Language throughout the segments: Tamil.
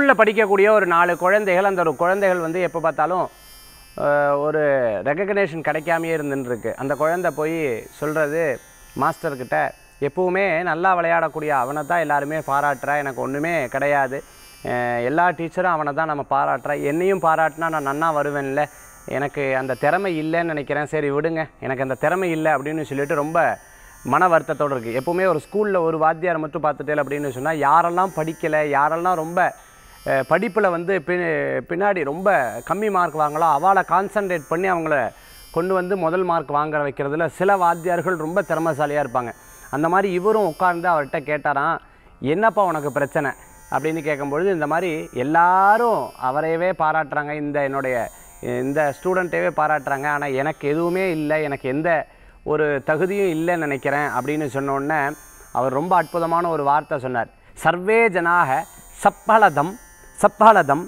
ஸ்கூலில் படிக்கக்கூடிய ஒரு நாலு குழந்தைகள் அந்த ஒரு குழந்தைகள் வந்து எப்போ பார்த்தாலும் அஹ், ஒரு ரெகக்னேஷன் கிடைக்காமையே இருந்துன்னு இருக்கு அந்த குழந்தை போய் சொல்கிறது மாஸ்டர்கிட்ட எப்பவுமே நல்லா விளையாடக்கூடிய அவனை தான் எல்லாருமே பாராட்டுறா எனக்கு ஒன்றுமே கிடையாது அஹ், எல்லா டீச்சரும் அவனை தான் நம்ம பாராட்டுறா என்னையும் பாராட்டினா நான் நன்னா வருவேன்ல எனக்கு அந்த திறமை இல்லைன்னு நினைக்கிறேன் சரி விடுங்க எனக்கு அந்த திறமை இல்லை அப்படின்னு சொல்லிட்டு ரொம்ப மன வருத்தத்தோடு இருக்குது எப்போவுமே ஒரு ஸ்கூலில் ஒரு வாத்தியார் மட்டும் பார்த்துட்டேன் அப்படின்னு சொன்னால் யாரெல்லாம் படிக்கலை யாரெல்லாம் ரொம்ப படிப்பில் வந்து பி பின்னாடி ரொம்ப கம்மி மார்க் வாங்களோ அவளை கான்சன்ட்ரேட் பண்ணி அவங்கள கொண்டு வந்து முதல் மார்க் வாங்க வைக்கிறதுல சில வாத்தியார்கள் ரொம்ப திறமைசாலியாக இருப்பாங்க அந்த மாதிரி இவரும் உட்கார்ந்து அவர்கிட்ட கேட்டாராம் என்னப்பா உனக்கு பிரச்சனை அப்படின்னு கேட்கும்பொழுது இந்த மாதிரி எல்லாரும் அவரையவே பாராட்டுறாங்க இந்த என்னுடைய இந்த ஸ்டூடெண்ட்டேவே பாராட்டுறாங்க ஆனால் எனக்கு எதுவுமே இல்லை எனக்கு எந்த ஒரு தகுதியும் இல்லைன்னு நினைக்கிறேன் அப்படின்னு சொன்ன உடனே அவர் ரொம்ப அற்புதமான ஒரு வார்த்தை சொன்னார் சர்வே ஜனாக சப்பலதம் சப்பலதம்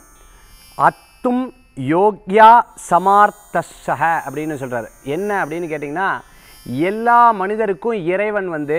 அத்தும் யோக்யா சமார்த்தஷக அப்படின்னு சொல்கிறார் என்ன அப்படின்னு கேட்டிங்கன்னா எல்லா மனிதருக்கும் இறைவன் வந்து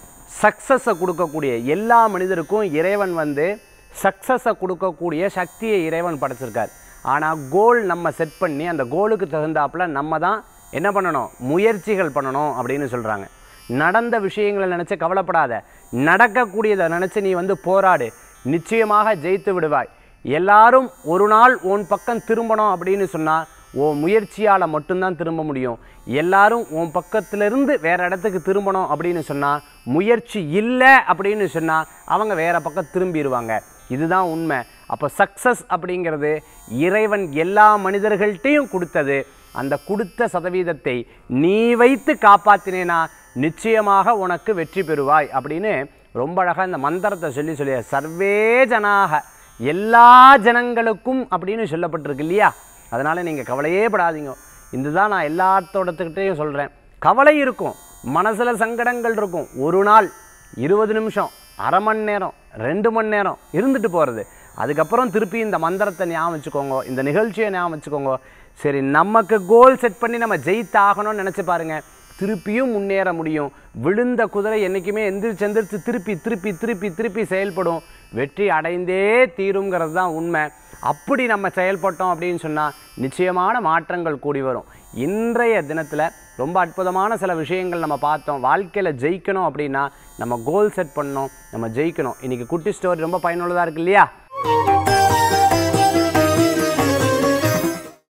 சக்ஸஸை கொடுக்கக்கூடிய எல்லா மனிதருக்கும் இறைவன் வந்து சக்ஸஸை கொடுக்கக்கூடிய சக்தியை இறைவன் படைச்சிருக்கார் ஆனால் கோல் நம்ம செட் பண்ணி அந்த கோலுக்கு தகுந்தாப்புல நம்ம தான் என்ன பண்ணணும் முயற்சிகள் பண்ணணும் அப்படின்னு சொல்கிறாங்க நடந்த விஷயங்களை நினச்சி கவலைப்படாத நடக்கக்கூடியதை நினச்சி நீ வந்து போராடு நிச்சயமாக ஜெயித்து விடுவாய் எல்லாரும் ஒரு நாள் உன் பக்கம் திரும்பணும் அப்படின்னு சொன்னால் உன் முயற்சியால் மட்டும்தான் திரும்ப முடியும் எல்லாரும் உன் பக்கத்திலிருந்து வேற இடத்துக்கு திரும்பணும் அப்படின்னு சொன்னால் முயற்சி இல்லை அப்படின்னு சொன்னால் அவங்க வேற பக்கம் திரும்பிடுவாங்க இதுதான் உண்மை அப்போ சக்ஸஸ் அப்படிங்கிறது இறைவன் எல்லா மனிதர்கள்ட்டையும் கொடுத்தது அந்த கொடுத்த சதவீதத்தை நீ வைத்து காப்பாற்றினேனா நிச்சயமாக உனக்கு வெற்றி பெறுவாய் அப்படின்னு ரொம்ப அழகாக இந்த மந்திரத்தை சொல்லி சொல்லி சர்வே ஜனாக எல்லா ஜனங்களுக்கும் அப்படின்னு சொல்லப்பட்டிருக்கு இல்லையா அதனால் நீங்கள் கவலையே படாதீங்க இதுதான் நான் எல்லாத்தோடத்துக்கிட்டையும் சொல்கிறேன் கவலை இருக்கும் மனசில் சங்கடங்கள் இருக்கும் ஒரு நாள் இருபது நிமிஷம் அரை மணி நேரம் ரெண்டு மணி நேரம் இருந்துட்டு போகிறது அதுக்கப்புறம் திருப்பி இந்த மந்திரத்தை ஞாபகம் வச்சுக்கோங்க இந்த நிகழ்ச்சியை ஞாபகம் வச்சுக்கோங்க சரி நமக்கு கோல் செட் பண்ணி நம்ம ஜெயித்தாகணும்னு நினச்சி பாருங்க திருப்பியும் முன்னேற முடியும் விழுந்த குதிரை என்றைக்குமே எந்திரிச்சு எந்திரிச்சு திருப்பி திருப்பி திருப்பி திருப்பி செயல்படும் வெற்றி அடைந்தே தீருங்கிறது தான் உண்மை அப்படி நம்ம செயல்பட்டோம் அப்படின்னு சொன்னால் நிச்சயமான மாற்றங்கள் கூடி வரும் இன்றைய தினத்தில் ரொம்ப அற்புதமான சில விஷயங்கள் நம்ம பார்த்தோம் வாழ்க்கையில் ஜெயிக்கணும் அப்படின்னா நம்ம கோல் செட் பண்ணணும் நம்ம ஜெயிக்கணும் இன்றைக்கி குட்டி ஸ்டோரி ரொம்ப பயனுள்ளதாக இருக்கு இல்லையா